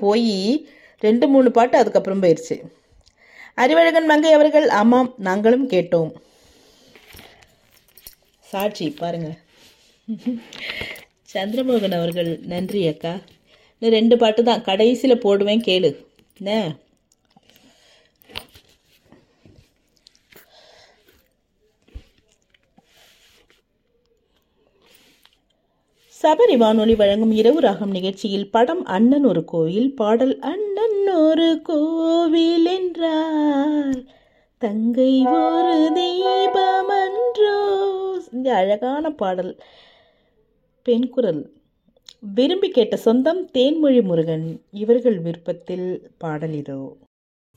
போய் ரெண்டு மூணு பாட்டு அதுக்கப்புறம் போயிடுச்சு அறிவழகன் மங்கை அவர்கள் ஆமாம் நாங்களும் கேட்டோம் சாட்சி பாருங்க சந்திரமோகன் அவர்கள் நன்றி அக்கா இன்னும் ரெண்டு பாட்டு தான் கடைசியில் போடுவேன் கேளு என்ன சபரி வானொலி வழங்கும் இரவு ராகம் நிகழ்ச்சியில் படம் அண்ணன் ஒரு கோவில் பாடல் அண்ணன் ஒரு கோவில் என்றார் தங்கை ஒரு தீபமன்றோ இந்த அழகான பாடல் பெண் குரல் விரும்பி கேட்ட சொந்தம் தேன்மொழி முருகன் இவர்கள் விருப்பத்தில் பாடல் இதோ